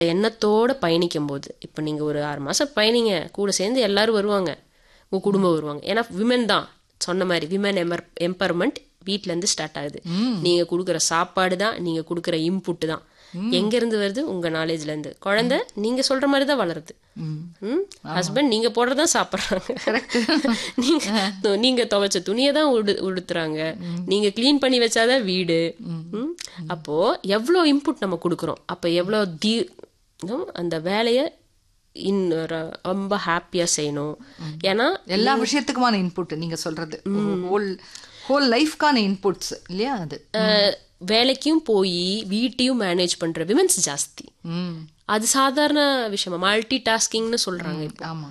எண்ணத்தோட பயணிக்கும் போது இப்போ நீங்கள் ஒரு ஆறு மாதம் பயணிங்க கூட சேர்ந்து எல்லாரும் வருவாங்க உங்கள் குடும்பம் வருவாங்க ஏன்னா விமன் தான் சொன்ன மாதிரி விமன் எம்பர் எம்பவர்மெண்ட் வீட்டிலேருந்து ஸ்டார்ட் ஆகுது நீங்கள் கொடுக்குற சாப்பாடு தான் நீங்கள் கொடுக்குற இன்புட் தான் எங்கேருந்து வருது உங்கள் நாலேஜ்லேருந்து குழந்தை நீங்கள் சொல்கிற மாதிரி தான் வளருது ம் ஹஸ்பண்ட் நீங்கள் போடுறதான் சாப்பிட்றாங்க நீங்க நீங்க துவைச்ச துணியை தான் உடு உடுத்துறாங்க நீங்க க்ளீன் பண்ணி வச்சாதான் வீடு ம்? அப்போ எவ்வளோ இன்புட் நம்ம கொடுக்குறோம் அப்போ எவ்வளோ தீ ம், அந்த வேலையை இன் ர- ரொம்ப ஹாப்பியா செய்யணும் ஏன்னா எல்லா விஷயத்துக்குமான இன்புட் நீங்க சொல்றது ஹோல் ஹோல் லைஃப்க்கான இன்புட்ஸ் இல்லையா அது அஹ், வேலைக்கும் போய் வீட்டையும் மேனேஜ் பண்ற விமன்ஸ் ஜாஸ்தி ம் அது சாதாரண விஷயமா மல்டி டாஸ்கிங்னு சொல்றாங்க இப்போ ஆமா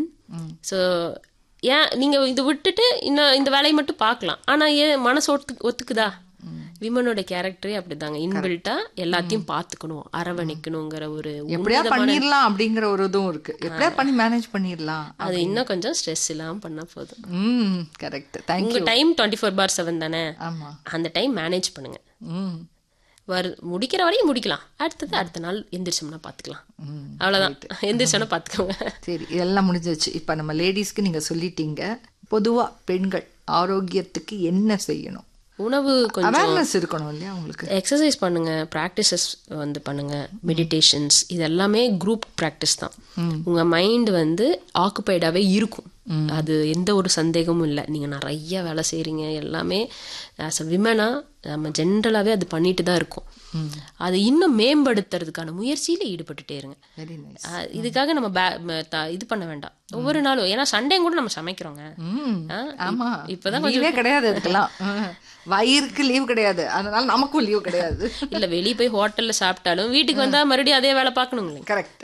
ஸோ ஏன் நீங்க இதை விட்டுட்டு இன்னும் இந்த வேலையை மட்டும் பார்க்கலாம் ஆனா ஏன் மனசு ஒத்து ஒத்துக்குதா விமனோட கேரக்டரே அப்படிதாங்க இன்பில்ட்டா எல்லாத்தையும் பார்த்துக்கணும் அரவணைக்கணுங்கிற ஒரு எப்படியா பண்ணிடலாம் அப்படிங்கிற ஒரு இதுவும் இருக்கு எப்படியா பண்ணி மேனேஜ் பண்ணிடலாம் அது இன்னும் கொஞ்சம் ஸ்ட்ரெஸ் இல்லாம பண்ணா போதும் ம் கரெக்ட் தேங்க்யூ உங்க time twenty four by seven தானே ஆமா அந்த டைம் மேனேஜ் பண்ணுங்க ம் வரு முடிக்கிற வரையும் முடிக்கலாம் அடுத்தது அடுத்த நாள் எந்திரிச்சோம்னா பார்த்துக்கலாம் அவ்வளோதான் எந்திரிச்சோம்னா பார்த்துக்கோங்க சரி இதெல்லாம் முடிஞ்சிச்சு இப்போ நம்ம லேடிஸ்க்கு நீங்க சொல்லிட்டீங்க பொதுவா பெண்கள் ஆரோக்கியத்துக்கு என்ன செய்யணும் உணவு கொஞ்சம் அவேர்னஸ் இருக்கணும் இல்லையா உங்களுக்கு எக்ஸசைஸ் பண்ணுங்க ப்ராக்டிசஸ் வந்து பண்ணுங்க மெடிடேஷன்ஸ் இது எல்லாமே குரூப் ப்ராக்டிஸ் தான் உங்க மைண்ட் வந்து ஆக்குபைடாவே இருக்கும் அது எந்த ஒரு சந்தேகமும் இல்லை நீங்க நிறைய வேலை செய்றீங்க எல்லாமே ஆஸ் அ விமனா நம்ம ஜென்ரலாவே அது பண்ணிட்டு தான் இருக்கோம் அது இன்னும் மேம்படுத்துறதுக்கான முயற்சியில ஈடுபட்டுட்டே இருங்க வெரி நைஸ் அஹ் இதுக்காக நம்ம பே- ம- த- இது பண்ண வேண்டாம் ஒவ்வொரு நாளும் ஏன்னா சண்டே கூட நம்ம சமைக்கிறோங்க ம் ஆ, ஆமா இப்பதான் லீவே கிடையாது அதுக்கெல்லாம் ம். வயிறுக்கு லீவ் கிடையாது அதனால நமக்கும் லீவ் கிடையாது இல்ல வெளிய போய் ஹோட்டல்ல சாப்பிட்டாலும் வீட்டுக்கு வந்தா மறுபடியும் அதே வேலை பார்க்கணுங்களே கரெக்ட்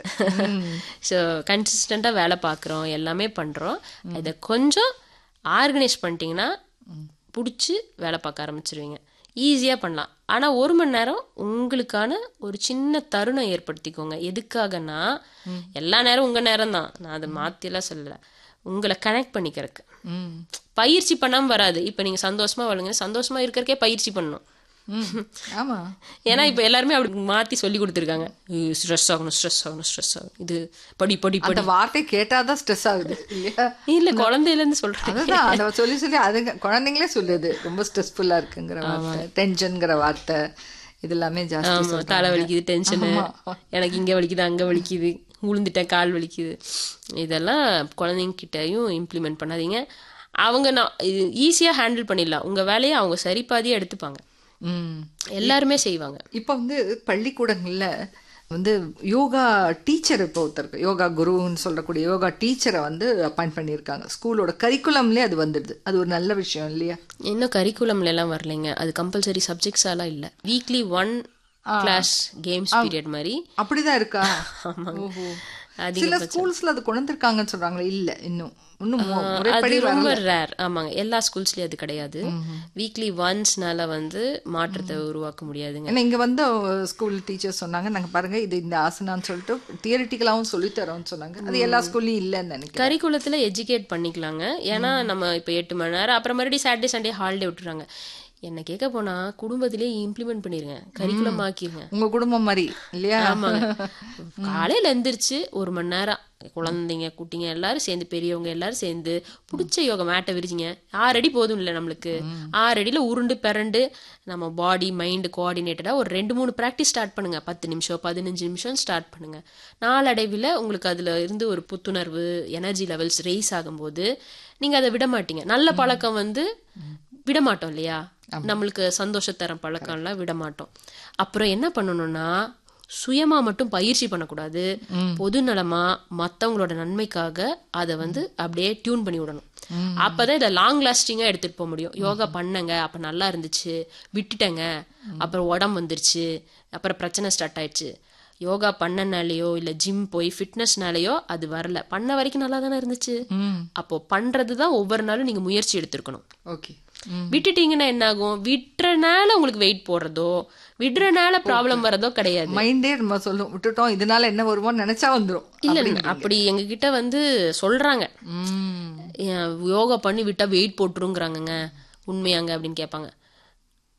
ஸோ கன்சிஸ்டண்ட்டாக வேலை பார்க்குறோம் எல்லாமே பண்ணுறோம் இதை கொஞ்சம் ஆர்கனைஸ் பண்ணிட்டீங்கன்னா பிடிச்சி வேலை பார்க்க ஆரம்பிச்சிருவீங்க ஈஸியாக பண்ணலாம் ஆனால் ஒரு மணி நேரம் உங்களுக்கான ஒரு சின்ன தருணம் ஏற்படுத்திக்கோங்க எதுக்காகன்னா எல்லா நேரம் உங்கள் நேரம் தான் நான் அதை மாற்றிலாம் சொல்லலை உங்களை கனெக்ட் பண்ணிக்கிறதுக்கு ம் பயிற்சி பண்ணாமல் வராது இப்போ நீங்கள் சந்தோஷமாக வாழுங்க சந்தோஷமாக இருக்கிறக்கே பயிற்சி பண்ணணும் ம் ஆமா ஏன்னா இப்போ எல்லாருமே அப்படி மாற்றி சொல்லி கொடுத்துருக்காங்க ஸ்ட்ரெஸ் ஆகணும் ஸ்ட்ரெஸ் ஆகணும் ஸ்ட்ரெஸ் ஆகணும் இது படி படி படி அந்த வார்த்தை கேட்டாதான் ஸ்ட்ரெஸ் ஆகுது இல்லையா இல்ல குழந்தையிலேருந்து சொல்றேன் அதுதான் அதை சொல்லி சொல்லி அதுங்க குழந்தைங்களே சொல்லுது ரொம்ப ஸ்ட்ரெஸ்ஃபுல்லா இருக்குங்கிற வார்த்தை டென்ஷன்ங்கிற வார்த்தை இது எல்லாமே ஜாஸ்தி ஆமா சொல்றாங்க. தலை வலிக்குது டென்ஷனு எனக்கு இங்க வலிக்குது அங்க வலிக்குது விழுந்துட்டேன் கால் வலிக்குது இதெல்லாம் குழந்தைங்க கிட்டயும் இம்ப்ளிமெண்ட் பண்ணாதீங்க அவங்க நான் ஈஸியா ஹேண்டில் பண்ணிடலாம் உங்க வேலையை அவங்க சரிபாதியா எடுத்துப்பாங்க ம் எல்லாருமே செய்வாங்க இப்போ வந்து பள்ளிக்கூடங்கள்ல வந்து யோகா டீச்சர் இப்போ ஒருத்தருக்கு யோகா குருன்னு சொல்லக்கூடிய யோகா டீச்சரை வந்து அப்பாயிண்ட் பண்ணியிருக்காங்க ஸ்கூலோட கரிக்குலம்லேயே அது வந்துடுது அது ஒரு நல்ல விஷயம் இல்லையா இன்னும் கரிக்குலம்ல எல்லாம் வரலைங்க அது கம்பல்சரி சப்ஜெக்ட்ஸ் எல்லாம் இல்ல weekly one class games period மாதிரி அப்படிதான் இருக்கா ஆமாங்க. ஓஹோ. அதிக சில ஸ்கூல்ஸ்ல அது கொண்டு வந்திருக்காங்கன்னு சொல்றாங்களே இல்ல இன்னும் இன்னும் மு- அது முறைப்படி ரொம்ப ரேர் ஆமாங்க எல்லா ஸ்கூல்ஸ்லயும் அது கிடையாது வீக்லி ஒன்ஸ்னால வந்து மாற்றத்தை உருவாக்க முடியாதுங்க ஏன்னா இங்க வந்து ஸ்கூல் டீச்சர்ஸ் சொன்னாங்க நாங்க பாருங்க இது இந்த ஆசனான்னு சொல்லிட்டு தியரிட்டிக்கலாவும் சொல்லி தரோம்னு சொன்னாங்க அது எல்லா ஸ்கூல்லையும் இல்லைன்னு நினைக்கிறேன் கரிக்குலத்துல எஜுகேட் பண்ணிக்கலாங்க ஏன்னா நம்ம இப்போ எட்டு மணி நேரம் அப்புறம் மறுபடியும் சாட்டர்டே சண்டே ஹாலிடே விட்டுறாங்க என்ன கேட்க போனா குடும்பத்திலே இம்ப்ளிமெண்ட் பண்ணிருங்க கரிக்குலம் ஆக்கிருங்க உங்க குடும்பம் மாதிரி இல்லையா ஆமாங்க காலையில எந்திரிச்சு ஒரு மணி நேரம் குழந்தைங்க குட்டிங்க எல்லாரும் சேர்ந்து பெரியவங்க எல்லாரும் சேர்ந்து பிடிச்ச யோகா மேட்டை விரிச்சிங்க ஆறு அடி போதும் இல்லை நம்மளுக்கு ஆறு அடியில உருண்டு பிறண்டு நம்ம பாடி மைண்டு கோஆர்டினேட்டடா ஒரு ரெண்டு மூணு ப்ராக்டிஸ் ஸ்டார்ட் பண்ணுங்க பத்து நிமிஷம் பதினஞ்சு நிமிஷம் ஸ்டார்ட் பண்ணுங்க நாளடைவில் உங்களுக்கு அதுல இருந்து ஒரு புத்துணர்வு எனர்ஜி லெவல்ஸ் ரைஸ் ஆகும்போது நீங்க அதை விட மாட்டீங்க நல்ல பழக்கம் வந்து விட மாட்டோம் இல்லையா நம்மளுக்கு சந்தோஷம் தர பழக்கம்லாம் விட மாட்டோம் அப்புறம் என்ன பண்ணணும்னா சுயமா மட்டும் பயிற்சி பண்ணக்கூடாது பொது நலமா மத்தவங்களோட நன்மைக்காக அதை வந்து அப்படியே டியூன் பண்ணி விடணும் அப்பதான் இதை லாங் லாஸ்டிங்கா எடுத்துட்டு போக முடியும் யோகா பண்ணங்க அப்ப நல்லா இருந்துச்சு விட்டுட்டேங்க அப்புறம் உடம்பு வந்துருச்சு அப்புறம் பிரச்சனை ஸ்டார்ட் ஆயிடுச்சு யோகா பண்ணனாலேயோ இல்ல ஜிம் போய் ஃபிட்னஸ்னாலேயோ அது வரல பண்ண வரைக்கும் நல்லா தானே இருந்துச்சு அப்போ பண்றதுதான் ஒவ்வொரு நாளும் நீங்க முயற்சி எடுத்திருக்கணும் ஓகே விட்டுட்டீங்கன்னா என்ன ஆகும் விட்டுறனால உங்களுக்கு வெயிட் போடுறதோ விடுறனால ப்ராப்ளம் வரதோ கிடையாது மைண்டே நம்ம சொல்லும் விட்டுட்டோம் இதனால என்ன வருமோன்னு நினைச்சா வந்துரும் இல்ல அப்படி எங்க கிட்ட வந்து சொல்றாங்க ம். ஏன் யோகா பண்ணி விட்டா வெயிட் போட்டுருங்கிறாங்கங்க உண்மையாங்க அப்படின்னு கேட்பாங்க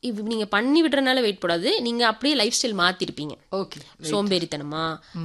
இவ் நீங்க பண்ணி விடுறதுனால வெயிட் போடாது நீங்க அப்படியே லைஃப் ஸ்டைல் மாத்திருப்பீங்க ஓகே சோம்பேறித்தனமா